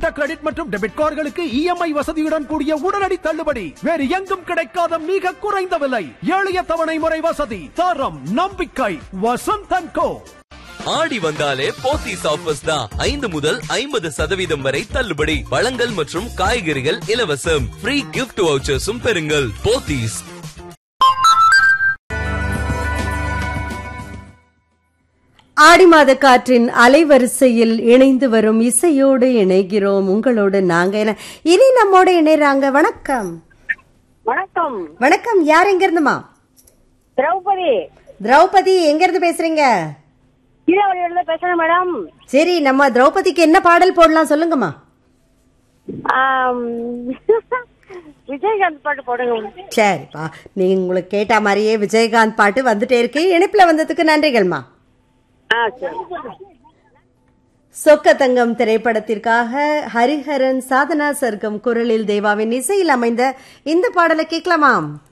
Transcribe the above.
வட்ட கிரெடிட் மற்றும் debit கார்டுகளுக்கு EMI வசதியுடன் கூடிய உடனடி தள்ளுபடி வேறு எங்கும் கிடைக்காத மிக குறைந்த விலை எளிய தவணை முறை வசதி தரம் நம்பிக்கை வசந்தன் கோ ஆடி வந்தாலே போத்தீஸ் ஆஃபர்ஸ் தான் ஐந்து முதல் ஐம்பது சதவீதம் வரை தள்ளுபடி பழங்கள் மற்றும் காய்கறிகள் இலவசம் ஃப்ரீ கிஃப்ட் வவுச்சர்ஸும் பெறுங்கள் போத்தீஸ் ஆடி மாத காற்றின் அலைவரிசையில் இணைந்து வரும் இசையோடு இணைகிறோம் உங்களோடு நாங்க என இனி நம்மோட இணைறாங்க வணக்கம் வணக்கம் வணக்கம் யார் எங்க இருந்துமா திரௌபதி திரௌபதி எங்க இருந்து பேசுறீங்க கீழவழியில பேசுறேன் மேடம் சரி நம்ம திரௌபதிக்கு என்ன பாடல் போடலாம் சொல்லுங்கம்மா ஆம், விஜயகாந்த் பாட்டு போடுங்க சரிப்பா நீங்க உங்களுக்கு கேட்ட மாதிரியே விஜயகாந்த் பாட்டு வந்துட்டே இருக்கு இணைப்புல வந்ததுக்கு நன்றிகள்மா ஆ சரி சொக்க தங்கம் திரைப்படத்திற்காக ஹரிஹரன் சாதனா சர்க்கம் குரலில் தேவாவின் இசையில் அமைந்த இந்த பாடலை கேட்கலாமாம்